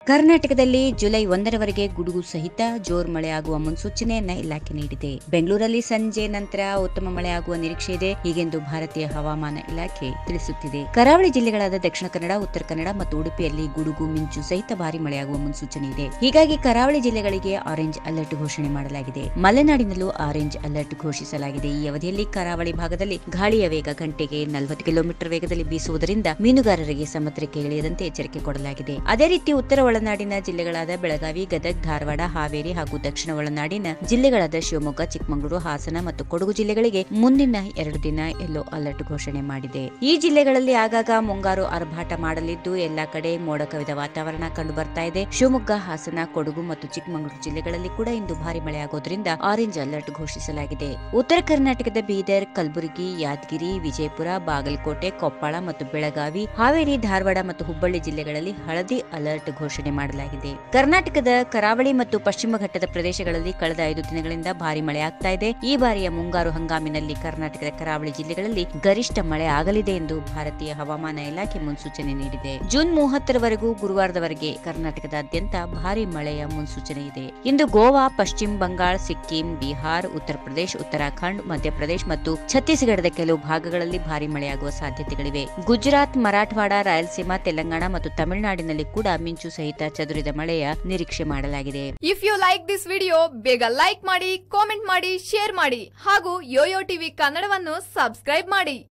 ಕರ್ನಾಟಕದಲ್ಲಿ ಜುಲೈ ಒಂದರವರೆಗೆ ಗುಡುಗು ಸಹಿತ ಜೋರ್ ಮಳೆಯಾಗುವ ಮುನ್ಸೂಚನೆಯನ್ನ ಇಲಾಖೆ ನೀಡಿದೆ ಬೆಂಗಳೂರಲ್ಲಿ ಸಂಜೆ ನಂತರ ಉತ್ತಮ ಮಳೆಯಾಗುವ ನಿರೀಕ್ಷೆ ಇದೆ ಹೀಗೆಂದು ಭಾರತೀಯ ಹವಾಮಾನ ಇಲಾಖೆ ತಿಳಿಸುತ್ತಿದೆ ಕರಾವಳಿ ಜಿಲ್ಲೆಗಳಾದ ದಕ್ಷಿಣ ಕನ್ನಡ ಉತ್ತರ ಕನ್ನಡ ಮತ್ತು ಉಡುಪಿಯಲ್ಲಿ ಗುಡುಗು ಮಿಂಚು ಸಹಿತ ಭಾರಿ ಮಳೆಯಾಗುವ ಮುನ್ಸೂಚನೆ ಇದೆ ಹೀಗಾಗಿ ಕರಾವಳಿ ಜಿಲ್ಲೆಗಳಿಗೆ ಆರೆಂಜ್ ಅಲರ್ಟ್ ಘೋಷಣೆ ಮಾಡಲಾಗಿದೆ ಮಲೆನಾಡಿನಲ್ಲೂ ಆರೆಂಜ್ ಅಲರ್ಟ್ ಘೋಷಿಸಲಾಗಿದೆ ಈ ಅವಧಿಯಲ್ಲಿ ಕರಾವಳಿ ಭಾಗದಲ್ಲಿ ಗಾಳಿಯ ವೇಗ ಗಂಟೆಗೆ ನಲವತ್ತು ಕಿಲೋಮೀಟರ್ ವೇಗದಲ್ಲಿ ಬೀಸುವುದರಿಂದ ಮೀನುಗಾರರಿಗೆ ಸಮುದ್ರಕ್ಕೆ ಇಳಿಯದಂತೆ ಎಚ್ಚರಿಕೆ ಕೊಡಲಾಗಿದೆ ಅದೇ ರೀತಿ ಉತ್ತರ ಒಳನಾಡಿನ ಜಿಲ್ಲೆಗಳಾದ ಬೆಳಗಾವಿ ಗದಗ್ ಧಾರವಾಡ ಹಾವೇರಿ ಹಾಗೂ ದಕ್ಷಿಣ ಒಳನಾಡಿನ ಜಿಲ್ಲೆಗಳಾದ ಶಿವಮೊಗ್ಗ ಚಿಕ್ಕಮಗಳೂರು ಹಾಸನ ಮತ್ತು ಕೊಡಗು ಜಿಲ್ಲೆಗಳಿಗೆ ಮುಂದಿನ ಎರಡು ದಿನ ಯೆಲ್ಲೋ ಅಲರ್ಟ್ ಘೋಷಣೆ ಮಾಡಿದೆ ಈ ಜಿಲ್ಲೆಗಳಲ್ಲಿ ಆಗಾಗ ಮುಂಗಾರು ಆರ್ಭಾಟ ಮಾಡಲಿದ್ದು ಎಲ್ಲಾ ಕಡೆ ಮೋಡ ಕವಿದ ವಾತಾವರಣ ಕಂಡು ಬರ್ತಾ ಇದೆ ಶಿವಮೊಗ್ಗ ಹಾಸನ ಕೊಡಗು ಮತ್ತು ಚಿಕ್ಕಮಗಳೂರು ಜಿಲ್ಲೆಗಳಲ್ಲಿ ಕೂಡ ಇಂದು ಭಾರಿ ಮಳೆಯಾಗೋದ್ರಿಂದ ಆರೆಂಜ್ ಅಲರ್ಟ್ ಘೋಷಿಸಲಾಗಿದೆ ಉತ್ತರ ಕರ್ನಾಟಕದ ಬೀದರ್ ಕಲಬುರಗಿ ಯಾದಗಿರಿ ವಿಜಯಪುರ ಬಾಗಲಕೋಟೆ ಕೊಪ್ಪಳ ಮತ್ತು ಬೆಳಗಾವಿ ಹಾವೇರಿ ಧಾರವಾಡ ಮತ್ತು ಹುಬ್ಬಳ್ಳಿ ಜಿಲ್ಲೆಗಳಲ್ಲಿ ಹಳದಿ ಅಲರ್ಟ್ ಘೋಷಣೆ ಮಾಡಲಾಗಿದೆ ಕರ್ನಾಟಕದ ಕರಾವಳಿ ಮತ್ತು ಪಶ್ಚಿಮ ಘಟ್ಟದ ಪ್ರದೇಶಗಳಲ್ಲಿ ಕಳೆದ ಐದು ದಿನಗಳಿಂದ ಭಾರಿ ಮಳೆ ಆಗ್ತಾ ಇದೆ ಈ ಬಾರಿಯ ಮುಂಗಾರು ಹಂಗಾಮಿನಲ್ಲಿ ಕರ್ನಾಟಕದ ಕರಾವಳಿ ಜಿಲ್ಲೆಗಳಲ್ಲಿ ಗರಿಷ್ಠ ಮಳೆ ಆಗಲಿದೆ ಎಂದು ಭಾರತೀಯ ಹವಾಮಾನ ಇಲಾಖೆ ಮುನ್ಸೂಚನೆ ನೀಡಿದೆ ಜೂನ್ ಮೂವತ್ತರವರೆಗೂ ಗುರುವಾರದವರೆಗೆ ಕರ್ನಾಟಕದಾದ್ಯಂತ ಭಾರಿ ಮಳೆಯ ಮುನ್ಸೂಚನೆ ಇದೆ ಇಂದು ಗೋವಾ ಪಶ್ಚಿಮ ಬಂಗಾಳ ಸಿಕ್ಕಿಂ ಬಿಹಾರ್ ಉತ್ತರ ಪ್ರದೇಶ ಉತ್ತರಾಖಂಡ್ ಮಧ್ಯಪ್ರದೇಶ ಮತ್ತು ಛತ್ತೀಸ್ಗಢದ ಕೆಲವು ಭಾಗಗಳಲ್ಲಿ ಭಾರಿ ಮಳೆಯಾಗುವ ಸಾಧ್ಯತೆಗಳಿವೆ ಗುಜರಾತ್ ಮರಾಠವಾಡ ರಾಯಲಸೀಮಾ ತೆಲಂಗಾಣ ಮತ್ತು ತಮಿಳುನಾಡಿನಲ್ಲಿ ಕೂಡ ಮಿಂಚು ಸಹಿತ ಚದುರಿದ ಮಳೆಯ ನಿರೀಕ್ಷೆ ಮಾಡಲಾಗಿದೆ if you like this video ಬೇಗ ಲೈಕ್ ಮಾಡಿ ಕಾಮೆಂಟ್ ಮಾಡಿ ಶೇರ್ ಮಾಡಿ ಹಾಗೂ ಯೋಯೋ ಟಿವಿ ಕನ್ನಡವನ್ನು ಸಬ್ಸ್ಕ್ರೈಬ್ ಮಾಡಿ